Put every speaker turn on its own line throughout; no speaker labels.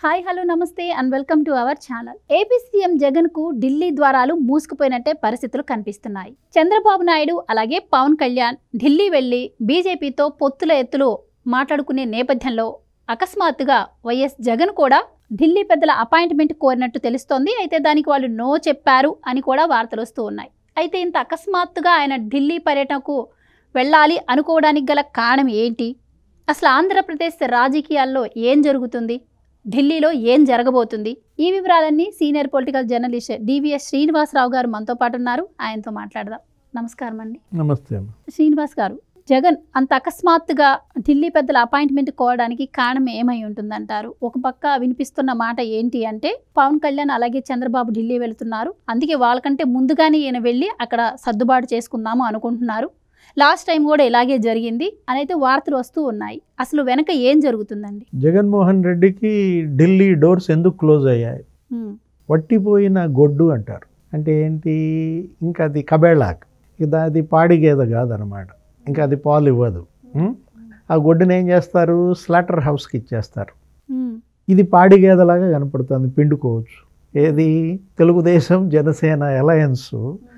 Hi hello namaste and welcome to our channel AP CM Jagan కు ఢిల్లీ ద్వారాలు మూసుకుపోయినట్టే పరిస్థితులు కనిపిస్తున్నాయి చంద్రబాబు నాయుడు అలాగే పవన్ కళ్యాణ్ ఢిల్లీ వెళ్లి బీజేపీతో పొత్తుల ఎత్తులు మాట్లాడుకునే నేపథ్యంలో అకస్మాత్తుగా వైఎస్ జగన్ కూడా ఢిల్లీ పెద్దల అపాయింట్మెంట్ కోరినట్టు తెలుస్తోంది అయితే దానికి వాళ్ళు నో చెప్పారు అని కూడా వార్తలు వస్తూ ఉన్నాయి అయితే ఇంత అకస్మాత్తుగా ఆయన ఢిల్లీ పర్యటనకు వెళ్ళాలి అనుకోవడానికి గల కారణం ఏంటి అసలు ఆంధ్రప్రదేశ్ రాజకీయాల్లో ఏం జరుగుతుంది ఢిల్లీలో ఏం జరగబోతుంది ఈ వివరాలన్నీ senior political journalist DVS Srinivasarao గారు మనతో పాటు ఉన్నారు ఆయనతో మాట్లాడదాం నమస్కారం అండి
నమస్తే అమ్మ
శ్రీనివాస్ గారు జగన్ అంత అకస్మాత్తుగా ఢిల్లీ పెద్దల అపాయింట్మెంట్ కోవడానికి కారణం ఏమై ఉంటుందంటారు ఒక పక్క వినిపిస్తున్న మాట ఏంటి అంటే పవన్ కళ్యాణ్ అలాగే చంద్రబాబు ఢిల్లీ వెళుతున్నారు అందుకే వాళ్ళకంటే ముందుగానే ఈయన వెళ్ళి అక్కడ సర్దుబాటు చేసుకుందాము అనుకుంటున్నారు లాస్ట్ టైం కూడా ఇలాగే జరిగింది అని అయితే వార్తలు వస్తూ ఉన్నాయి అసలు వెనక ఏం జరుగుతుందండి
జగన్మోహన్ రెడ్డికి ఢిల్లీ డోర్స్ ఎందుకు క్లోజ్ అయ్యాయి
ఉమ్,
వట్టిపోయిన గొడ్డు అంటారు అంటే ఏంటి ఇంకా అది కబేళాక్ ఇది అది పాడి గేదె కాదనమాట ఇంకా అది పాలు ఇవ్వదు ఉం? ఆ గొడ్డుని ఏం చేస్తారు స్లాటర్ హౌస్కి ఇచ్చేస్తారు
ఉమ్,
ఇది పాడి గేదెలాగా కనపడుతుంది పిండుకోవచ్చు ఏది తెలుగుదేశం జనసేన అలయన్స్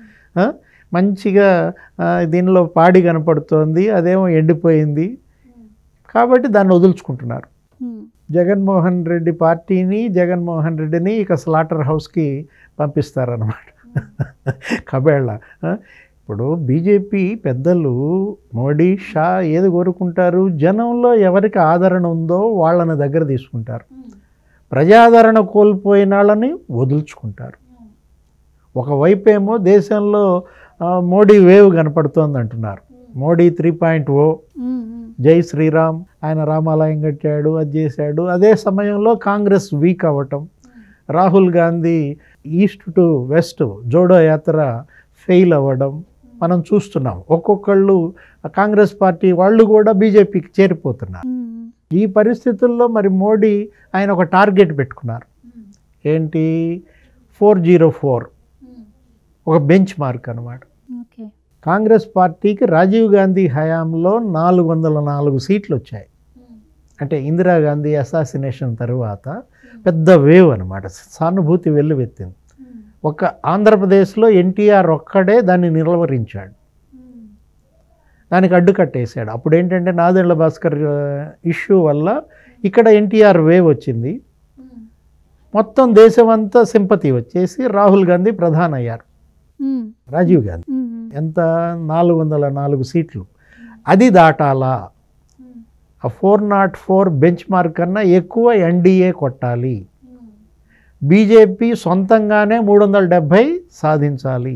మంచిగా ఆ, దీనిలో పాడి కనపడుతోంది అదేమో ఎండిపోయింది కాబట్టి దాన్ని వదులుచుకుంటున్నారు
ఉమ్,
జగన్మోహన్ రెడ్డి పార్టీని జగన్మోహన్ రెడ్డిని ఇక స్లాటర్ హౌస్కి పంపిస్తారనమాట కబేళ్ళ ఆ? ఇప్పుడు బీజేపీ పెద్దలు మోడీ షా ఏది కోరుకుంటారు జనంలో ఎవరికి ఆదరణ ఉందో వాళ్ళని దగ్గర తీసుకుంటారు ప్రజాదరణ కోల్పోయిన వాళ్ళని వదులుచుకుంటారు ఒకవైపు ఏమో దేశంలో ఆ, మోడీ వేవ్ కనపడుతోంది అంటున్నారు Modi three point O
um, um,
Jai Shri Ram ఆయన రామాలయం కట్టాడు అది చేశాడు అదే సమయంలో కాంగ్రెస్ వీక్ అవ్వటం Rahul Gandhi east to west Jodo Yatra fail అవ్వడం మనం చూస్తున్నాం ఒక్కొక్కళ్ళు ఆ కాంగ్రెస్ పార్టీ వాళ్ళు కూడా బీజేపీకి చేరిపోతున్నారు
ఉమ్,
ఈ పరిస్థితుల్లో మరి మోడీ ఆయన ఒక టార్గెట్ పెట్టుకున్నారు ఏంటి ఫోర్ జీరో ఫోర్ ఒక బెంచ్ మార్క్ అనమాట
ఓకే
కాంగ్రెస్ పార్టీకి రాజీవ్ గాంధీ హయాంలో నాలుగు వందల నాలుగు సీట్లు వచ్చాయి అంటే ఇందిరాగాంధీ అసాసినేషన్ తరువాత పెద్ద వేవ్ అనమాట సానుభూతి వెల్లువెత్తింది ఒక ఆంధ్రప్రదేశ్లో ఎన్టీఆర్ ఒక్కడే దాన్ని నిలవరించాడు దానికి అడ్డుకట్టేశాడు అప్పుడు ఏంటంటే నాదెండ్ల భాస్కర్ ఇష్యూ వల్ల ఇక్కడ ఎన్టీఆర్ వేవ్ వచ్చింది మొత్తం దేశమంతా సింపతి వచ్చేసి రాహుల్ గాంధీ ప్రధాని అయ్యారు
ఉమ్,
రాజీవ్ గాంధీ
ఉమ్, ఉమ్,
ఎంత నాలుగు వందల నాలుగు సీట్లు అది దాటాలా ఆ four nought four benchmark కన్నా ఎక్కువ ఎన్డీఏ కొట్టాలి బీజేపీ సొంతంగానే మూడు వందల డెబ్భై సాధించాలి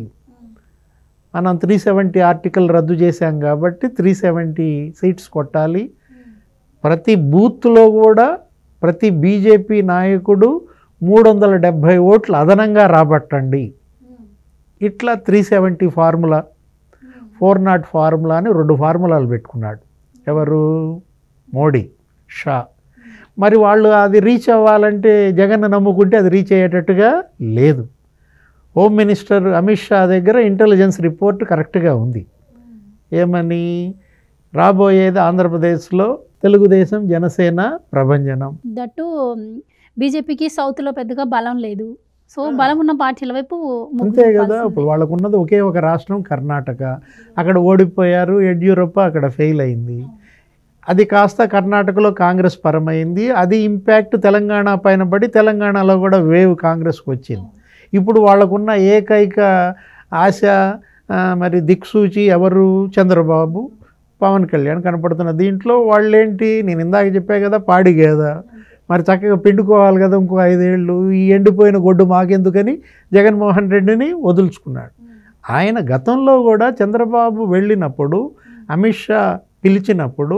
మనం త్రీ సెవెంటీ ఆర్టికల్ రద్దు చేశాం కాబట్టి త్రీ సెవెంటీ సీట్స్ కొట్టాలి ప్రతి బూత్లో కూడా ప్రతి బీజేపీ నాయకుడు మూడు వందల డెబ్భై ఓట్లు అదనంగా రాబట్టండి ఇట్లా three seventy formula four nought formula అని రెండు ఫార్ములాలు పెట్టుకున్నాడు ఎవరు మోడీ షా మరి వాళ్ళు అది రీచ్ అవ్వాలంటే జగన్ నమ్ముకుంటే అది రీచ్ అయ్యేటట్టుగా లేదు హోమ్ మినిస్టర్ అమిత్ షా దగ్గర ఇంటెలిజెన్స్ రిపోర్ట్ కరెక్ట్గా ఉంది ఏమని రాబోయేది ఆంధ్రప్రదేశ్లో తెలుగుదేశం జనసేన ప్రభంజనం
దట్టు బీజేపీకి సౌత్లో పెద్దగా బలం లేదు సో బలం ఉన్న పార్టీల వైపు మొగ్గు
అంతే కదా
చూపాల్సిందే.
ఇప్పుడు వాళ్ళకు ఉన్నది ఒకే ఒక రాష్ట్రం కర్ణాటక అక్కడ ఓడిపోయారు యడ్యూరప్ప అక్కడ ఫెయిల్ అయింది అది కాస్త కర్ణాటకలో కాంగ్రెస్ పరమైంది అది ఇంపాక్ట్ తెలంగాణ పైన పడి తెలంగాణలో కూడా వేవ్ కాంగ్రెస్కి వచ్చింది ఇప్పుడు వాళ్ళకున్న ఏకైక ఆశ ఆ, మరి దిక్సూచి ఎవరు చంద్రబాబు పవన్ కళ్యాణ్ కనపడుతున్న దీంట్లో వాళ్ళేంటి నేను ఇందాక చెప్పా కదా పాడి గేదా మరి చక్కగా పిండుకోవాలి కదా ఇంకో ఐదేళ్ళు ఈ ఎండిపోయిన గొడ్డు మాకెందుకని జగన్మోహన్ రెడ్డిని వదులుచుకున్నాడు ఆయన గతంలో కూడా చంద్రబాబు వెళ్ళినప్పుడు అమిత్ షా పిలిచినప్పుడు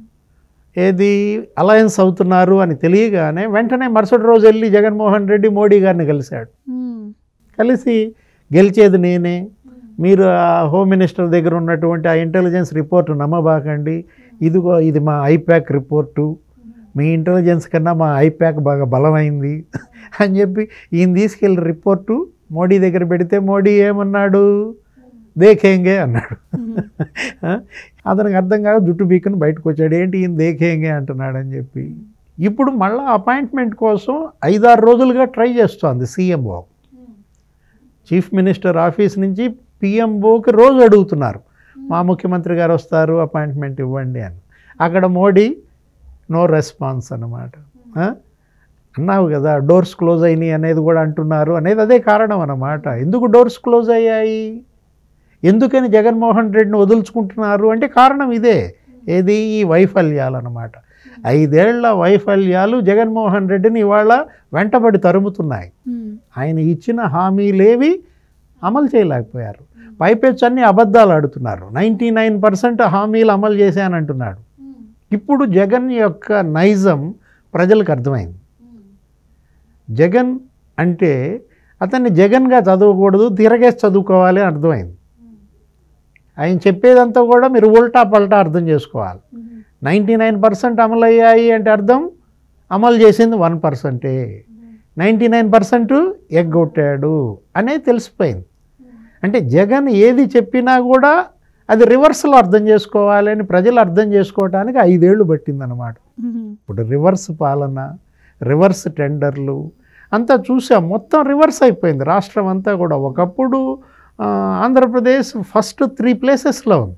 ఏది అలయన్స్ అవుతున్నారు అని తెలియగానే వెంటనే మరుసటి రోజు వెళ్ళి జగన్మోహన్ రెడ్డి మోడీ గారిని కలిశాడు
ఉమ్,
కలిసి గెలిచేది నేనే మీరు ఆ హోమ్ మినిస్టర్ దగ్గర ఉన్నటువంటి ఆ ఇంటెలిజెన్స్ రిపోర్ట్ నమ్మబాకండి ఇదిగో ఇది మా ఐప్యాక్ రిపోర్టు మీ ఇంటెలిజెన్స్ కన్నా మా ఐప్యాక్ బాగా బలమైంది అని చెప్పి ఈయన తీసుకెళ్ళి రిపోర్టు మోడీ దగ్గర పెడితే మోడీ ఏమన్నాడు దేఖేంగే అన్నాడు ఆ? అతనికి అర్థం కాక జుట్టు బీక్కుని బయటకు వచ్చాడు ఏంటి ఈయన దేఖేంగే అంటున్నాడు అని చెప్పి ఇప్పుడు మళ్ళీ అపాయింట్మెంట్ కోసం ఐదారు రోజులుగా ట్రై చేస్తోంది సీఎంఓ చీఫ్ మినిస్టర్ ఆఫీస్ నుంచి పిఎంఓకి రోజు అడుగుతున్నారు మా ముఖ్యమంత్రి గారు వస్తారు అపాయింట్మెంట్ ఇవ్వండి అని అక్కడ మోడీ నో రెస్పాన్స్ అన్నమాట ఆ? అన్నావు కదా డోర్స్ క్లోజ్ అయినాయి అనేది కూడా అంటున్నారు అనేది అదే కారణం అన్నమాట ఎందుకు డోర్స్ క్లోజ్ అయ్యాయి ఎందుకని జగన్మోహన్ రెడ్డిని వదులుచుకుంటున్నారు అంటే కారణం ఇదే ఏది ఈ వైఫల్యాలు అన్నమాట ఐదేళ్ల వైఫల్యాలు జగన్మోహన్ రెడ్డిని ఇవాళ వెంటబడి తరుముతున్నాయి
ఉమ్,
ఆయన ఇచ్చిన హామీలేవి అమలు చేయలేకపోయారు పైపెచ్చు అన్ని అబద్ధాలు ఆడుతున్నారు నైంటీ నైన్ పర్సెంట్ హామీలు అమలు చేశానంటున్నాడు ఇప్పుడు జగన్ యొక్క నైజం ప్రజలకు అర్థమైంది జగన్ అంటే అతన్ని జగన్గా చదవకూడదు తిరగేసి చదువుకోవాలి అని అర్థమైంది ఆయన చెప్పేదంతా కూడా మీరు ఉల్టా పల్టా అర్థం చేసుకోవాలి నైంటీ నైన్ పర్సెంట్ అమలు అయ్యాయి అంటే అర్థం అమలు చేసింది వన్ పర్సెంటే నైంటీ నైన్ పర్సెంట్ ఎగ్గొట్టాడు అనేది తెలిసిపోయింది అంటే జగన్ ఏది చెప్పినా కూడా అది రివర్స్లో అర్థం చేసుకోవాలి అని ప్రజలు అర్థం చేసుకోవడానికి ఐదేళ్లు పట్టిందనమాట
ఉమ్,
ఇప్పుడు రివర్స్ పాలన రివర్స్ టెండర్లు అంతా చూసాం మొత్తం రివర్స్ అయిపోయింది రాష్ట్రం అంతా కూడా ఒకప్పుడు ఆ, ఆంధ్రప్రదేశ్ ఫస్ట్ త్రీ ప్లేసెస్లో ఉంది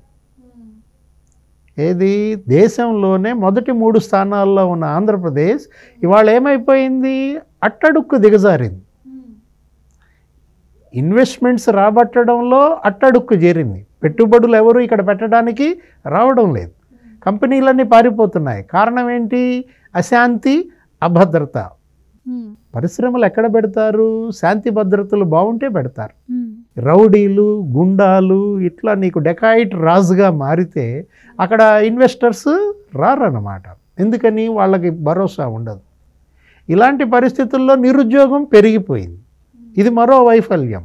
ఏది దేశంలోనే మొదటి మూడు స్థానాల్లో ఉన్న ఆంధ్రప్రదేశ్ ఇవాళ ఏమైపోయింది అట్టడుక్కు దిగజారింది ఇన్వెస్ట్మెంట్స్ రాబట్టడంలో అట్టడుక్కు చేరింది పెట్టుబడులు ఎవరు ఇక్కడ పెట్టడానికి రావడం లేదు కంపెనీలన్నీ పారిపోతున్నాయి కారణం ఏంటి అశాంతి అభద్రత
ఉమ్,
పరిశ్రమలు ఎక్కడ పెడతారు శాంతి భద్రతలు బాగుంటే పెడతారు
ఉమ్,
రౌడీలు గుండాలు ఇట్లా నీకు డెకాయిట్ రాజుగా మారితే అక్కడ ఇన్వెస్టర్స్ రారన్నమాట ఎందుకని వాళ్ళకి భరోసా ఉండదు ఇలాంటి పరిస్థితుల్లో నిరుద్యోగం పెరిగిపోయింది ఇది మరో వైఫల్యం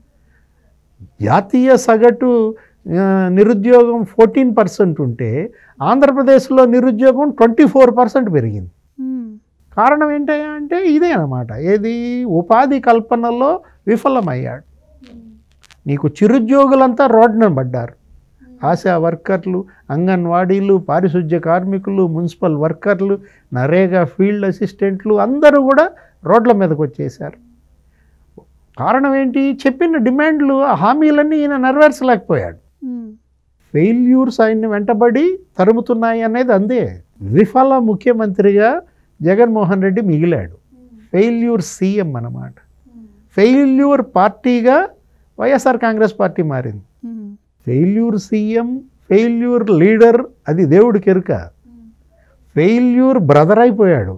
జాతీయ సగటు ఆ, నిరుద్యోగం ఫోర్టీన్ పర్సెంట్ ఉంటే ఆంధ్రప్రదేశ్లో నిరుద్యోగం ట్వంటీ ఫోర్ పర్సెంట్ పెరిగింది
ఉమ్,
కారణం ఏంటయ్యా అంటే ఇదే అన్నమాట ఏది ఉపాధి కల్పనలో విఫలమయ్యాడు నీకు చిరుద్యోగులంతా రోడ్డున పడ్డారు ఆశా వర్కర్లు అంగన్వాడీలు పారిశుధ్య కార్మికులు మున్సిపల్ వర్కర్లు నరేగా ఫీల్డ్ అసిస్టెంట్లు అందరూ కూడా రోడ్ల మీదకి వచ్చేసారు కారణం ఏంటి చెప్పిన డిమాండ్లు ఆ హామీలన్నీ ఈయన నెరవేర్చలేకపోయాడు
ఉమ్,
ఫెయిల్యూర్స్ ఆయన్ని వెంటబడి తరుముతున్నాయి అనేది అందే విఫల ముఖ్యమంత్రిగా జగన్మోహన్ రెడ్డి మిగిలాడు ఫెయిల్యూర్ సీఎం అన్నమాట ఫెయిల్యూర్ పార్టీగా వైఎస్ఆర్ కాంగ్రెస్ పార్టీ మారింది
um,
failure CM failure leader అది దేవుడికి ఎరుక ఫెయిల్యూర్ బ్రదర్ అయిపోయాడు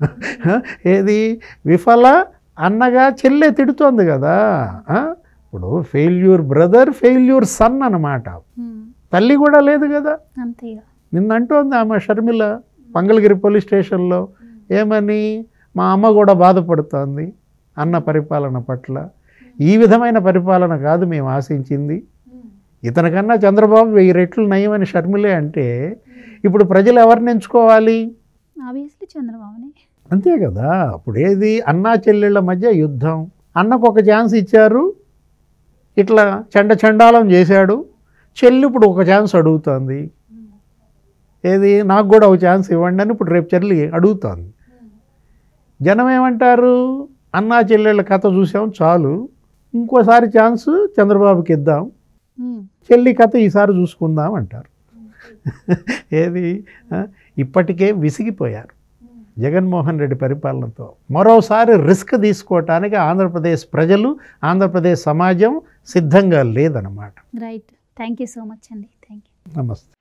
ఏది విఫల అన్నగా చెల్లె తిడుతోంది కదా ఆ? ఇప్పుడు ఫెయిల్యూర్ బ్రదర్ ఫెయిల్యూర్ సన్ అన్నమాట
ఉమ్,
తల్లి కూడా లేదు కదా
అంతేగా
నిన్న అంటోంది ఆమె షర్మిల మంగళగిరి పోలీస్ స్టేషన్లో ఏమని మా అమ్మ కూడా బాధపడుతోంది అన్న పరిపాలన పట్ల ఈ విధమైన పరిపాలన కాదు మేము ఆశించింది ఇతనికన్నా చంద్రబాబు వెయ్యి రెట్లు నయమని షర్మిలే అంటే ఇప్పుడు ప్రజలు ఎవరిని ఎంచుకోవాలి
ఆబ్వియస్లీ చంద్రబాబుని
అంతే కదా అప్పుడు ఏది అన్నా చెల్లెళ్ళ మధ్య యుద్ధం అన్నకు ఒక ఛాన్స్ ఇచ్చారు ఇట్లా చెండ చండాలం చేశాడు చెల్లి ఇప్పుడు ఒక ఛాన్స్ అడుగుతోంది ఏది నాకు కూడా ఒక ఛాన్స్ ఇవ్వండి అని ఇప్పుడు రేపు చెల్లి అడుగుతోంది జనం ఏమంటారు అన్నా చెల్లెళ్ళ కథ చూసాం చాలు ఇంకోసారి ఛాన్స్ చంద్రబాబుకి ఇద్దాం
ఉమ్,
చెల్లి కథ ఈసారి చూసుకుందాం అంటారు ఏది ఆ, ఇప్పటికే విసిగిపోయారు జగన్మోహన్ రెడ్డి పరిపాలనతో మరోసారి రిస్క్ తీసుకోవటానికి ఆంధ్రప్రదేశ్ ప్రజలు ఆంధ్రప్రదేశ్ సమాజం సిద్ధంగా లేదన్నమాట
right thank you so much అండి థ్యాంక్ యూ
నమస్తే